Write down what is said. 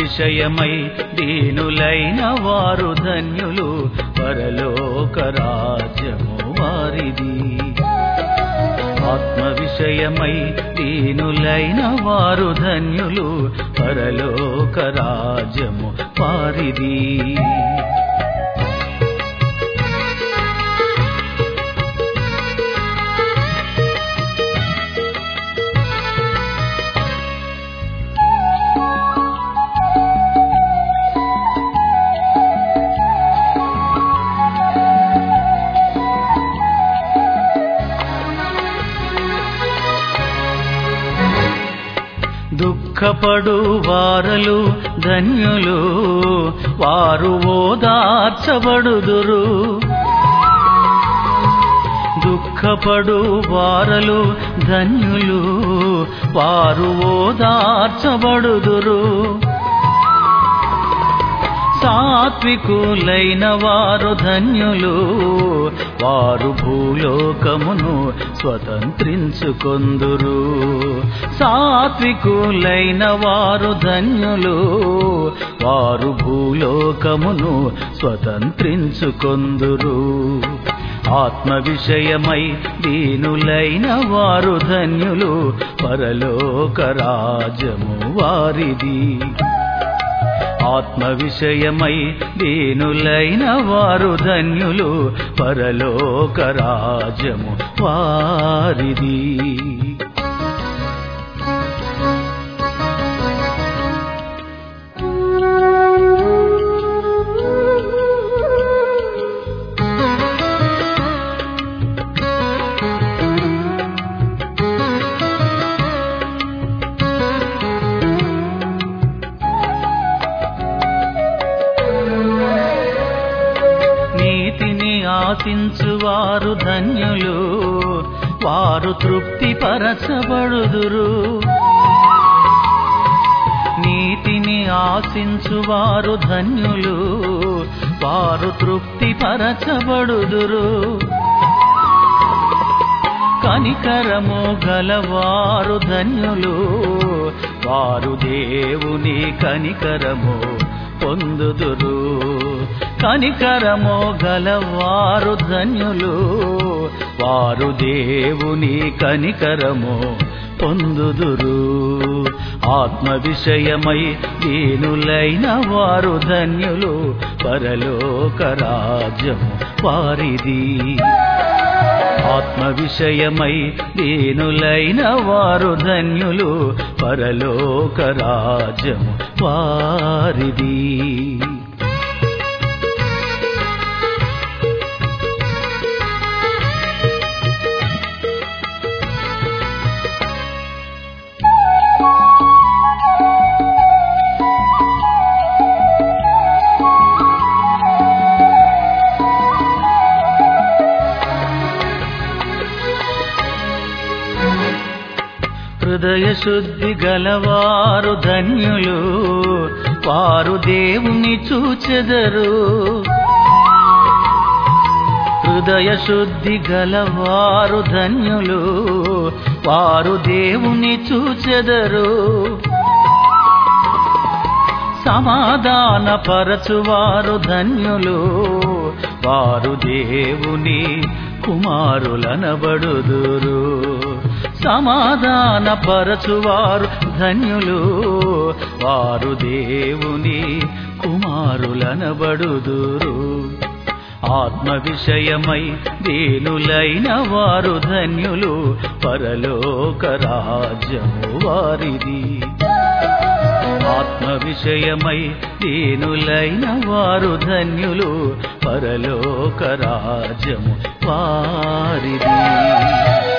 విషయమై దీనులైన వారు ధన్యులు పరలోక రాజ్యము వారిది ఆత్మ విషయమై దీనులైన వారు ధన్యులు పరలోక రాజ్యము వారిది దుఃఖపడు వారలు ధన్యులు వారు ఓదార్చబడుదురు దుఃఖపడు వారలు ధన్యులు వారు ఓదార్చబడుదురు సాత్వికులైన వారు ధన్యులు వారు భూలోకమును స్వతంత్రించుకొందురు సాత్వికులైన వారు ధన్యులు వారు భూలోకమును స్వతంత్రించుకొందురు ఆత్మ విషయమై దీనులైన వారు ధన్యులు పరలోక రాజము వారిది ఆత్మ విషయమై దీనులైన వారు ధన్యులు పరలోక రాజము వారిది నీతిని ఆశించువారు ధన్యులు వారు తృప్తి పరచబడుదురు నీతిని ఆశించువారు ధన్యులు వారు తృప్తి పరచబడుదురు కనికరము గలవారు ధన్యులు వారు దేవుని కనికరము పొందుదురు కనికరము గలవారు ధన్యులు వారు దేవుని కనికరము పొందుదురు ఆత్మ విషయమై దీనులైన వారు ధన్యులు పరలోక రాజ్యము వారిది ఆత్మ విషయమై దీనులైన వారు ధన్యులు పరలోక రాజ్యము వారిది హృదయ శుద్ధి గలవారు ధన్యులు వారు దేవుని చూచెదరు హృదయ శుద్ధి గలవారు ధన్యులు వారు దేవుని చూచెదరు సమాధాన పరచువారు ధన్యులు వారు దేవుని కుమారులనబడుదురు సమాధాన పరచువారు ధన్యులు వారు దేవుని కుమారులనబడుదురు ఆత్మ విషయమై దీనులైన వారు ధన్యులు పరలోక రాజ్యము వారిది ఆత్మ విషయమై దీనులైన వారు ధన్యులు పరలోక రాజ్యము వారిది